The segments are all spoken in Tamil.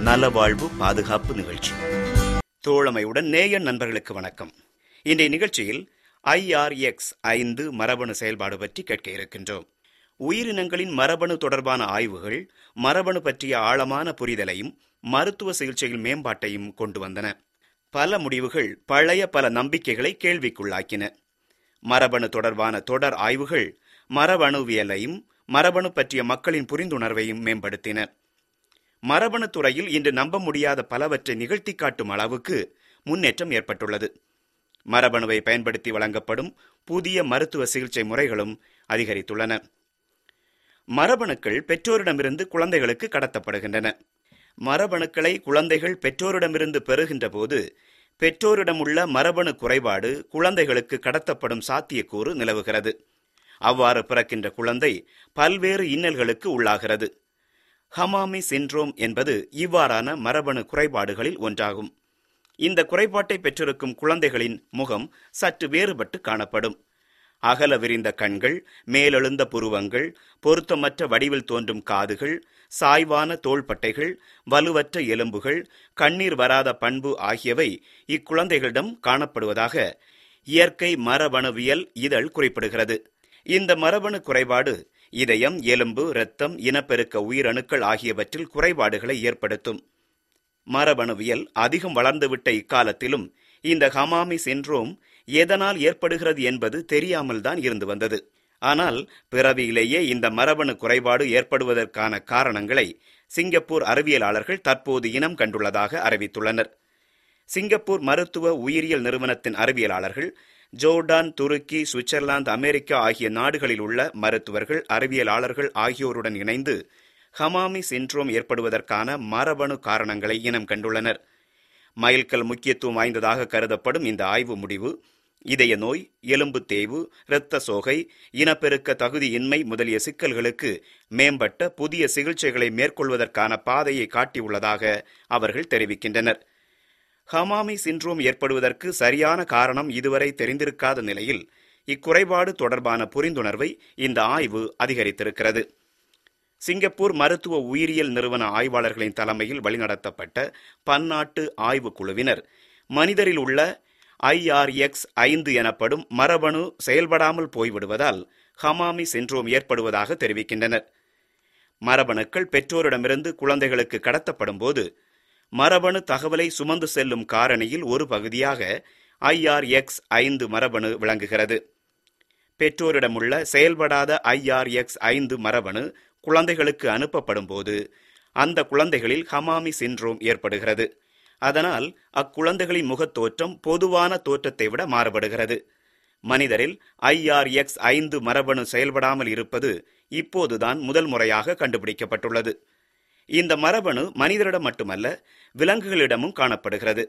நலவாழ்வு பாதுகாப்பு நிகழ்ச்சி தோழமையுடன் நேயன் நண்பர்களுக்கு வணக்கம் இன்றைய நிகழ்ச்சியில் ஐஆர்எக்ஸ் ஐந்து மரபணு செயல்பாடு பற்றி கேட்க இருக்கின்றோம் உயிரினங்களின் மரபணு தொடர்பான ஆய்வுகள் மரபணு பற்றிய ஆழமான புரிதலையும் மருத்துவ சிகிச்சையில் மேம்பாட்டையும் கொண்டு வந்தன பல முடிவுகள் பழைய பல நம்பிக்கைகளை கேள்விக்குள்ளாக்கின மரபணு தொடர்பான தொடர் ஆய்வுகள் மரபணுவியலையும் மரபணு பற்றிய மக்களின் புரிந்துணர்வையும் மேம்படுத்தின மரபணு துறையில் இன்று நம்ப முடியாத பலவற்றை நிகழ்த்தி காட்டும் அளவுக்கு முன்னேற்றம் ஏற்பட்டுள்ளது மரபணுவை பயன்படுத்தி வழங்கப்படும் புதிய மருத்துவ சிகிச்சை முறைகளும் அதிகரித்துள்ளன மரபணுக்கள் பெற்றோரிடமிருந்து குழந்தைகளுக்கு கடத்தப்படுகின்றன மரபணுக்களை குழந்தைகள் பெற்றோரிடமிருந்து பெறுகின்ற போது பெற்றோரிடமுள்ள மரபணு குறைபாடு குழந்தைகளுக்கு கடத்தப்படும் சாத்தியக்கூறு நிலவுகிறது அவ்வாறு பிறக்கின்ற குழந்தை பல்வேறு இன்னல்களுக்கு உள்ளாகிறது ஹமாமி சின்ட்ரோம் என்பது இவ்வாறான மரபணு குறைபாடுகளில் ஒன்றாகும் இந்த குறைபாட்டை பெற்றிருக்கும் குழந்தைகளின் முகம் சற்று வேறுபட்டு காணப்படும் அகல விரிந்த கண்கள் மேலெழுந்த புருவங்கள் பொருத்தமற்ற வடிவில் தோன்றும் காதுகள் சாய்வான தோள்பட்டைகள் வலுவற்ற எலும்புகள் கண்ணீர் வராத பண்பு ஆகியவை இக்குழந்தைகளிடம் காணப்படுவதாக இயற்கை மரபணுவியல் இதழ் குறிப்பிடுகிறது இந்த மரபணு குறைபாடு இதயம் எலும்பு இரத்தம் இனப்பெருக்க உயிரணுக்கள் ஆகியவற்றில் குறைபாடுகளை ஏற்படுத்தும் மரபணுவியல் அதிகம் வளர்ந்துவிட்ட இக்காலத்திலும் இந்த ஹமாமி சின்ட்ரோம் எதனால் ஏற்படுகிறது என்பது தெரியாமல்தான் இருந்து வந்தது ஆனால் பிறவியிலேயே இந்த மரபணு குறைபாடு ஏற்படுவதற்கான காரணங்களை சிங்கப்பூர் அறிவியலாளர்கள் தற்போது இனம் கண்டுள்ளதாக அறிவித்துள்ளனர் சிங்கப்பூர் மருத்துவ உயிரியல் நிறுவனத்தின் அறிவியலாளர்கள் ஜோர்டான் துருக்கி சுவிட்சர்லாந்து அமெரிக்கா ஆகிய நாடுகளில் உள்ள மருத்துவர்கள் அறிவியலாளர்கள் ஆகியோருடன் இணைந்து ஹமாமி சின்ட்ரோம் ஏற்படுவதற்கான மரபணு காரணங்களை இனம் கண்டுள்ளனர் மைல்கல் முக்கியத்துவம் வாய்ந்ததாக கருதப்படும் இந்த ஆய்வு முடிவு இதய நோய் எலும்பு தேய்வு இரத்த சோகை இனப்பெருக்க தகுதியின்மை முதலிய சிக்கல்களுக்கு மேம்பட்ட புதிய சிகிச்சைகளை மேற்கொள்வதற்கான பாதையை காட்டியுள்ளதாக அவர்கள் தெரிவிக்கின்றனர் ஹமாமி சின்ட்ரோம் ஏற்படுவதற்கு சரியான காரணம் இதுவரை தெரிந்திருக்காத நிலையில் இக்குறைபாடு தொடர்பான புரிந்துணர்வை இந்த ஆய்வு அதிகரித்திருக்கிறது சிங்கப்பூர் மருத்துவ உயிரியல் நிறுவன ஆய்வாளர்களின் தலைமையில் வழிநடத்தப்பட்ட பன்னாட்டு ஆய்வுக் குழுவினர் மனிதரில் உள்ள ஐஆர்எக்ஸ் ஐந்து எனப்படும் மரபணு செயல்படாமல் போய்விடுவதால் ஹமாமி சின்ட்ரோம் ஏற்படுவதாக தெரிவிக்கின்றனர் மரபணுக்கள் பெற்றோரிடமிருந்து குழந்தைகளுக்கு கடத்தப்படும் போது மரபணு தகவலை சுமந்து செல்லும் காரணியில் ஒரு பகுதியாக ஐஆர்எக்ஸ் ஐந்து மரபணு விளங்குகிறது பெற்றோரிடமுள்ள செயல்படாத ஐஆர்எக்ஸ் ஐந்து மரபணு குழந்தைகளுக்கு அனுப்பப்படும் போது அந்த குழந்தைகளில் ஹமாமி சின்ட்ரோம் ஏற்படுகிறது அதனால் அக்குழந்தைகளின் முகத்தோற்றம் பொதுவான தோற்றத்தை விட மாறுபடுகிறது மனிதரில் ஐஆர்எக்ஸ் ஐந்து மரபணு செயல்படாமல் இருப்பது இப்போதுதான் முதல் முறையாக கண்டுபிடிக்கப்பட்டுள்ளது இந்த மரபணு மனிதரிடம் மட்டுமல்ல விலங்குகளிடமும் காணப்படுகிறது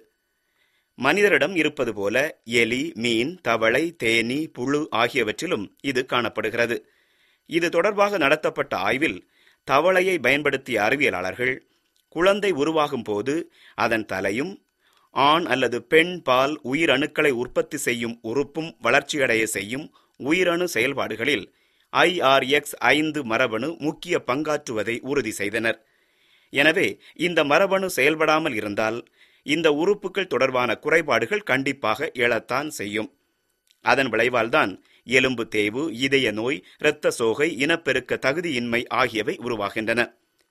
மனிதரிடம் இருப்பது போல எலி மீன் தவளை தேனி புழு ஆகியவற்றிலும் இது காணப்படுகிறது இது தொடர்பாக நடத்தப்பட்ட ஆய்வில் தவளையை பயன்படுத்திய அறிவியலாளர்கள் குழந்தை உருவாகும் போது அதன் தலையும் ஆண் அல்லது பெண் பால் உயிரணுக்களை உற்பத்தி செய்யும் உறுப்பும் வளர்ச்சியடைய செய்யும் உயிரணு செயல்பாடுகளில் ஐஆர்எக்ஸ் ஐந்து மரபணு முக்கிய பங்காற்றுவதை உறுதி செய்தனர் எனவே இந்த மரபணு செயல்படாமல் இருந்தால் இந்த உறுப்புகள் தொடர்பான குறைபாடுகள் கண்டிப்பாக எழத்தான் செய்யும் அதன் விளைவால்தான் எலும்பு தேய்வு இதய நோய் இரத்த சோகை இனப்பெருக்க தகுதியின்மை ஆகியவை உருவாகின்றன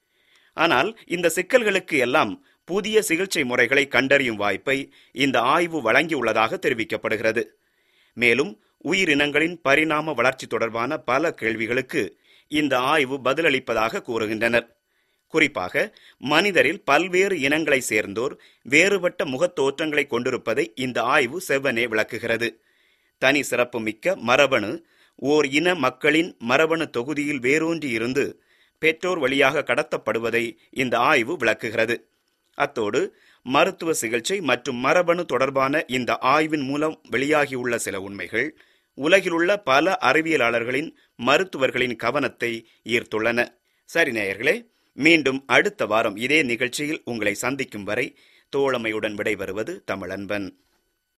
ஆனால் இந்த சிக்கல்களுக்கு எல்லாம் புதிய சிகிச்சை முறைகளை கண்டறியும் வாய்ப்பை இந்த ஆய்வு வழங்கியுள்ளதாக தெரிவிக்கப்படுகிறது மேலும் உயிரினங்களின் பரிணாம வளர்ச்சி தொடர்பான பல கேள்விகளுக்கு இந்த ஆய்வு பதிலளிப்பதாக கூறுகின்றனர் குறிப்பாக மனிதரில் பல்வேறு இனங்களை சேர்ந்தோர் வேறுபட்ட முகத்தோற்றங்களை கொண்டிருப்பதை இந்த ஆய்வு செவ்வனே விளக்குகிறது தனி சிறப்புமிக்க மரபணு ஓர் இன மக்களின் மரபணு தொகுதியில் வேரூன்றி இருந்து பெற்றோர் வழியாக கடத்தப்படுவதை இந்த ஆய்வு விளக்குகிறது அத்தோடு மருத்துவ சிகிச்சை மற்றும் மரபணு தொடர்பான இந்த ஆய்வின் மூலம் வெளியாகியுள்ள சில உண்மைகள் உலகிலுள்ள பல அறிவியலாளர்களின் மருத்துவர்களின் கவனத்தை ஈர்த்துள்ளன சரி நேயர்களே மீண்டும் அடுத்த வாரம் இதே நிகழ்ச்சியில் உங்களை சந்திக்கும் வரை தோழமையுடன் விடைபெறுவது தமிழன்பன்